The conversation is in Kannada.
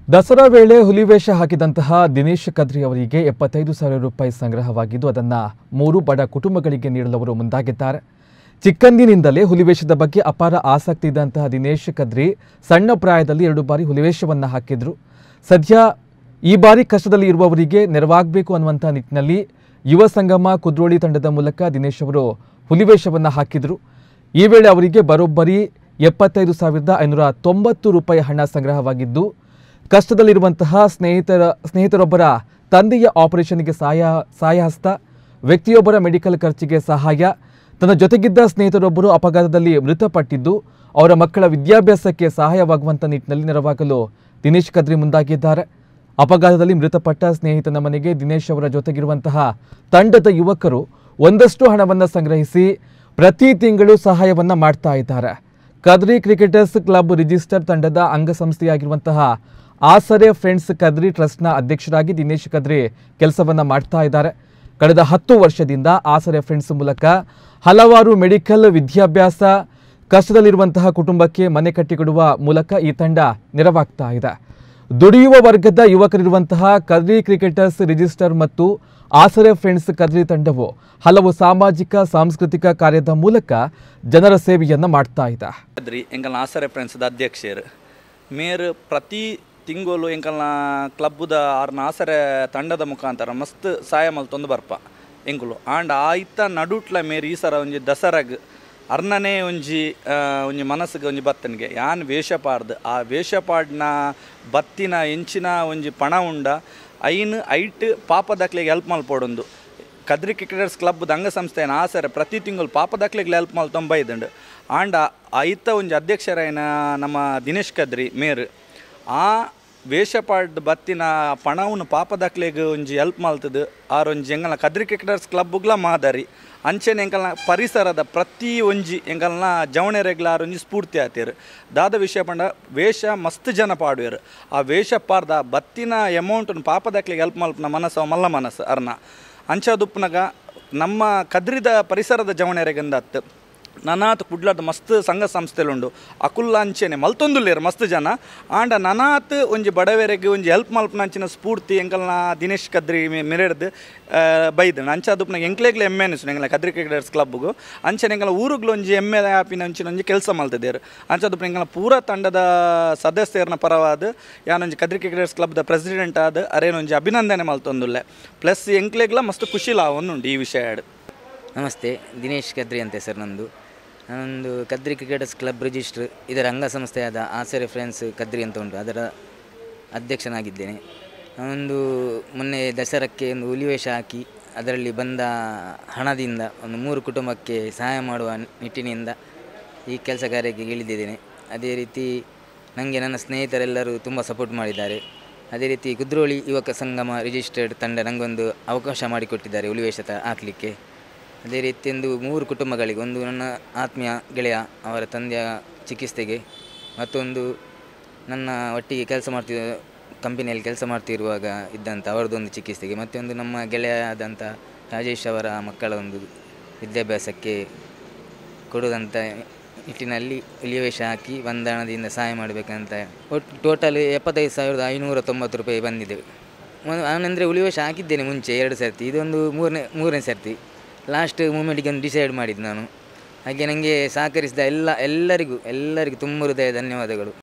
ದಸರಾ ವೇಳೆ ಹುಲಿವೇಷ ಹಾಕಿದಂತಹ ದಿನೇಶ್ ಕದ್ರಿ ಅವರಿಗೆ ಎಪ್ಪತ್ತೈದು ಸಾವಿರ ರೂಪಾಯಿ ಸಂಗ್ರಹವಾಗಿದ್ದು ಅದನ್ನು ಮೂರು ಬಡ ಕುಟುಂಬಗಳಿಗೆ ನೀಡಲು ಅವರು ಮುಂದಾಗಿದ್ದಾರೆ ಚಿಕ್ಕಂದಿನಿಂದಲೇ ಹುಲಿವೇಷದ ಬಗ್ಗೆ ಅಪಾರ ಆಸಕ್ತಿ ಇದ್ದಂತಹ ದಿನೇಶ್ ಕದ್ರಿ ಸಣ್ಣ ಪ್ರಾಯದಲ್ಲಿ ಎರಡು ಬಾರಿ ಹುಲಿವೇಷವನ್ನು ಹಾಕಿದ್ರು ಸದ್ಯ ಈ ಬಾರಿ ಕಷ್ಟದಲ್ಲಿ ಇರುವವರಿಗೆ ನೆರವಾಗಬೇಕು ಅನ್ನುವಂಥ ನಿಟ್ಟಿನಲ್ಲಿ ಯುವ ಸಂಗಮ ಕುದ್ರೋಳಿ ತಂಡದ ಮೂಲಕ ದಿನೇಶ್ ಅವರು ಹುಲಿವೇಷವನ್ನು ಹಾಕಿದ್ರು ಈ ವೇಳೆ ಅವರಿಗೆ ಬರೋಬ್ಬರಿ ಎಪ್ಪತ್ತೈದು ಸಾವಿರದ ಐನೂರ ತೊಂಬತ್ತು ರೂಪಾಯಿ ಹಣ ಸಂಗ್ರಹವಾಗಿದ್ದು ಕಷ್ಟದಲ್ಲಿರುವಂತಹ ಸ್ನೇಹಿತರ ಸ್ನೇಹಿತರೊಬ್ಬರ ತಂದೆಯ ಆಪರೇಷನ್ಗೆ ಸಹಾಯ ಸಹಾಯ ಹಸ್ತ ವ್ಯಕ್ತಿಯೊಬ್ಬರ ಮೆಡಿಕಲ್ ಖರ್ಚಿಗೆ ಸಹಾಯ ತನ್ನ ಜೊತೆಗಿದ್ದ ಸ್ನೇಹಿತರೊಬ್ಬರು ಅಪಘಾತದಲ್ಲಿ ಮೃತಪಟ್ಟಿದ್ದು ಅವರ ಮಕ್ಕಳ ವಿದ್ಯಾಭ್ಯಾಸಕ್ಕೆ ಸಹಾಯವಾಗುವಂಥ ನಿಟ್ಟಿನಲ್ಲಿ ನೆರವಾಗಲು ದಿನೇಶ್ ಕದ್ರಿ ಮುಂದಾಗಿದ್ದಾರೆ ಅಪಘಾತದಲ್ಲಿ ಮೃತಪಟ್ಟ ಸ್ನೇಹಿತನ ಮನೆಗೆ ದಿನೇಶ್ ಅವರ ಜೊತೆಗಿರುವಂತಹ ತಂಡದ ಯುವಕರು ಒಂದಷ್ಟು ಹಣವನ್ನು ಸಂಗ್ರಹಿಸಿ ಪ್ರತಿ ತಿಂಗಳು ಸಹಾಯವನ್ನ ಮಾಡ್ತಾ ಇದ್ದಾರೆ ಕದ್ರಿ ಕ್ರಿಕೆಟರ್ಸ್ ಕ್ಲಬ್ ರಿಜಿಸ್ಟರ್ ತಂಡದ ಅಂಗಸಂಸ್ಥೆಯಾಗಿರುವಂತಹ ಆಸರೆ ಫ್ರೆಂಡ್ಸ್ ಕದ್ರಿ ಟ್ರಸ್ಟ್ನ ಅಧ್ಯಕ್ಷರಾಗಿ ದಿನೇಶ್ ಕದ್ರಿ ಕೆಲಸವನ್ನ ಮಾಡ್ತಾ ಇದ್ದಾರೆ ಕಳೆದ ಹತ್ತು ವರ್ಷದಿಂದ ಆಸರೆ ಫ್ರೆಂಡ್ಸ್ ಮೂಲಕ ಹಲವಾರು ಮೆಡಿಕಲ್ ವಿದ್ಯಾಭ್ಯಾಸ ಕಷ್ಟದಲ್ಲಿರುವಂತಹ ಕುಟುಂಬಕ್ಕೆ ಮನೆ ಕಟ್ಟಿಕೊಡುವ ಮೂಲಕ ಈ ತಂಡ ನೆರವಾಗ್ತಾ ಇದೆ ದುಡಿಯುವ ವರ್ಗದ ಯುವಕರಿರುವಂತಹ ಕದ್ರಿ ಕ್ರಿಕೆಟರ್ಸ್ ರಿಜಿಸ್ಟರ್ ಮತ್ತು ಆಸರೆ ಫ್ರೆಂಡ್ಸ್ ಕದ್ರಿ ತಂಡವು ಹಲವು ಸಾಮಾಜಿಕ ಸಾಂಸ್ಕೃತಿಕ ಕಾರ್ಯದ ಮೂಲಕ ಜನರ ಸೇವೆಯನ್ನ ಮಾಡ್ತಾ ಇದೆ ಅದ್ರಿ ಎಂಕಲ್ನ ಆಸರೆ ಫ್ರೆಂಡ್ಸ್ದ ಅಧ್ಯಕ್ಷರು ಮೇರ್ ಪ್ರತಿ ತಿಂಗಳು ಎಂಕಲ್ನ ಕ್ಲಬ್ದ ಆರ್ನ ಆಸರೆ ತಂಡದ ಮುಖಾಂತರ ಮಸ್ತ್ ಸಹಾಯ ಮಲ್ತೊಂದು ಬರ್ಪ ಎಂಕುಲು ಆಂಡ್ ಆಯ್ತ ನಡುಟ್ಲ ಮೇರ್ ಈ ಸರ ಒಂಜಿ ದಸರಾಗ್ ಅರ್ನನೇ ಒಂಜಿ ಆ, ಒಂಜಿ ಮನಸ್ಸಿಗೆ ಒಂಜಿ ಬತ್ತನಿಗೆ ಯಾನ್ ವೇಷಪಾಡ್ದು ಆ ವೇಷಪಾಡ್ನ ಬತ್ತಿನ ಎಂಚಿನ ಒಂಜಿ ಪಣ ಉಂಡ ಐನ್ ಐಟ್ ಪಾಪದಕ್ಲೆಗೆ ಹೆಲ್ಪ್ ಮಲ್ಪೊಡೊಂದು ಕದ್ರಿ ಕ್ರಿಕೆಟರ್ಸ್ ಕ್ಲಬ್ದ ಅಂಗಸಂಸ್ಥೆನ ಆಸರೆ ಪ್ರತಿ ತಿಂಗಳು ಪಾಪದಕ್ಲೆಗೆ ಹೆಲ್ಪ್ ಮಲ್ ತೊಂಬೈದುಂಡು ಆಂಡ ಐತ ಒಂಜಿ ಅಧ್ಯಕ್ಷರಾಯನ ನಮ್ಮ ದಿನೇಶ್ ಕದ್ರಿ ಮೇರ್ ಆ ವೇಷಪಾಡ್ ಬತ್ತಿನ ಪಣವನ್ನು ಪಾಪದಕ್ಲೆಗ್ ಒಂಜಿ ಹೆಲ್ಪ್ ಮಲ್ತದು ಆರ್ ಒಂಜಿ ಎಂಗಲ್ನ ಕದ್ರಿ ಕ್ರಿಕೆಟರ್ಸ್ ಕ್ಲಬ್ಗ್ಲ ಮಾದರಿ ಅಂಚೆನೆ ಎಂಕಲ್ನ ಪರಿಸರದ ಪ್ರತಿ ಒಂಜಿ ಎಂಕಲ್ನ ಜವಣೆರೆಗ್ಲ ಆರ್ ಒಂಜಿ ಸ್ಫೂರ್ತಿ ಆತೇರು ದಾದ ವಿಷಯ ಪಂಡ ವೇಷ ಮಸ್ತ್ ಜನ ಪಾಡುವೆರು ಆ ವೇಷ ಪಾರ್ದ ಬತ್ತಿನ ಅಮೌಂಟನ್ನು ಪಾಪದಕ್ಲೆಗೆ ಹೆಲ್ಪ್ ಮಲ್ಪನ ಮನಸ್ಸು ಮಲ್ಲ ಮನಸ್ಸು ಅರ್ನ ಅಂಚದುಪ್ಪನಾಗ ನಮ್ಮ ಕದ್ರಿದ ಪರಿಸರದ ಜವಣೆರೆಗಂದತ್ತು ನನಾತ್ ಕುಡ್ಲದ ಮಸ್ತ್ ಸಂಘ ಸಂಸ್ಥೆಲುಂಡು ಅಕುಲ್ಲ ಅಂಚೆನೆ ಮಲ್ತೊಂದುಲ್ಲೇರು ಮಸ್ತ್ ಜನ ಆಂಡ ನನಾತ್ ಒಂಜಿ ಬಡವೆರೆಗೆ ಒಂಜಿ ಹೆಲ್ಪ್ ಮಲ್ಪನಂಚಿನ ಸ್ಫೂರ್ತಿ ಎಂಕಲ್ನ ದಿನೇಶ್ ಕದ್ರಿ ಮೆರೆಡ್ದು ಬೈದನು ಅಂಚ ಅದುಪ್ಪನಾಗ ಎಂಕ್ಲೆಗ್ಲೆ ಎಮ್ಮೆ ಅನಿಸು ಎಂಕಲ್ನ ಕದ್ರಿ ಕ್ರಿಕೆಟರ್ಸ್ ಕ್ಲಬ್ಗೂ ಅಂಚನೆ ಎಂಕಲ ಊರುಗ್ಲು ಒಂಜಿ ಎಮ್ಮೆ ಆಪಿನ ಅಂಚಿನ ಒಂಜಿ ಕೆಲಸ ಮಲ್ತದೇರು ಅಂಚ ಅದುಪ್ಪನ ಎಂಕಲ್ನ ಪೂರ ತಂಡದ ಸದಸ್ಯರನ್ನ ಪರವಾದ ಯಾನೊಂಜಿ ಕದ್ರಿ ಕ್ರಿಕೆಟರ್ಸ್ ಕ್ಲಬ್ದ ಪ್ರೆಸಿಡೆಂಟ್ ಆದ ಅರೇನೊಂಜಿ ಅಭಿನಂದನೆ ಮಲ್ತೊಂದುಲ್ಲೆ ಪ್ಲಸ್ ಎಂಕ್ಲೆಗ್ಲ ಮಸ್ತ್ ಖುಷಿ ಲಾವೊಂದುಂಡು ಈ ವಿಷಯ ಆಡ್ ನಮಸ್ತೆ ದಿನೇಶ್ ಕದ್ರಿ ಅಂತ ಹೆಸರು ನಂದು ನಾನೊಂದು ಕದ್ರಿ ಕ್ರಿಕೆಟರ್ಸ್ ಕ್ಲಬ್ ರಿಜಿಸ್ಟ್ರ್ ಇದರ ಅಂಗಸಂಸ್ಥೆಯಾದ ಆಸರೆ ಫ್ರೆಂಡ್ಸ್ ಕದ್ರಿ ಅಂತ ಉಂಟು ಅದರ ಅಧ್ಯಕ್ಷನಾಗಿದ್ದೇನೆ ನಾನೊಂದು ಮೊನ್ನೆ ದಸರಕ್ಕೆ ಒಂದು ಹುಲಿವೇಷ ಹಾಕಿ ಅದರಲ್ಲಿ ಬಂದ ಹಣದಿಂದ ಒಂದು ಮೂರು ಕುಟುಂಬಕ್ಕೆ ಸಹಾಯ ಮಾಡುವ ನಿಟ್ಟಿನಿಂದ ಈ ಕೆಲಸ ಕಾರ್ಯಕ್ಕೆ ಇಳಿದಿದ್ದೇನೆ ಅದೇ ರೀತಿ ನನಗೆ ನನ್ನ ಸ್ನೇಹಿತರೆಲ್ಲರೂ ತುಂಬ ಸಪೋರ್ಟ್ ಮಾಡಿದ್ದಾರೆ ಅದೇ ರೀತಿ ಕುದ್ರೋಳಿ ಯುವಕ ಸಂಗಮ ರಿಜಿಸ್ಟರ್ಡ್ ತಂಡ ನನಗೊಂದು ಅವಕಾಶ ಮಾಡಿಕೊಟ್ಟಿದ್ದಾರೆ ಹುಲಿವೇಷ ತ ಹಾಕಲಿಕ್ಕೆ ಅದೇ ರೀತಿ ಒಂದು ಮೂರು ಕುಟುಂಬಗಳಿಗೆ ಒಂದು ನನ್ನ ಆತ್ಮೀಯ ಗೆಳೆಯ ಅವರ ತಂದೆಯ ಚಿಕಿತ್ಸೆಗೆ ಮತ್ತೊಂದು ನನ್ನ ಒಟ್ಟಿಗೆ ಕೆಲಸ ಮಾಡ್ತಿದ್ದ ಕಂಪನಿಯಲ್ಲಿ ಕೆಲಸ ಮಾಡ್ತಿರುವಾಗ ಇದ್ದಂಥ ಅವರದೊಂದು ಚಿಕಿತ್ಸೆಗೆ ಮತ್ತೊಂದು ನಮ್ಮ ಗೆಳೆಯರಾದಂಥ ರಾಜೇಶ್ ಅವರ ಮಕ್ಕಳ ಒಂದು ವಿದ್ಯಾಭ್ಯಾಸಕ್ಕೆ ಕೊಡುವುದಂಥ ನಿಟ್ಟಿನಲ್ಲಿ ಹುಲಿವೇಷ ಹಾಕಿ ಬಂದ ಹಣದಿಂದ ಸಹಾಯ ಮಾಡಬೇಕಂತ ಒಟ್ಟು ಟೋಟಲ್ ಎಪ್ಪತ್ತೈದು ಸಾವಿರದ ಐನೂರ ತೊಂಬತ್ತು ರೂಪಾಯಿ ಬಂದಿದೆ ನಾನಂದರೆ ಹುಲಿವೇಷ ಹಾಕಿದ್ದೇನೆ ಮುಂಚೆ ಎರಡು ಸರ್ತಿ ಇದೊಂದು ಮೂರನೇ ಮೂರನೇ ಸರ್ತಿ ಲಾಸ್ಟ್ ಮೂಮೆಂಟಿಗೆ ಒಂದು ಡಿಸೈಡ್ ಮಾಡಿದ್ದು ನಾನು ಹಾಗೆ ನನಗೆ ಸಹಕರಿಸಿದ ಎಲ್ಲ ಎಲ್ಲರಿಗೂ ಎಲ್ಲರಿಗೂ ತುಂಬ ಹೃದಯ ಧನ್ಯವಾದಗಳು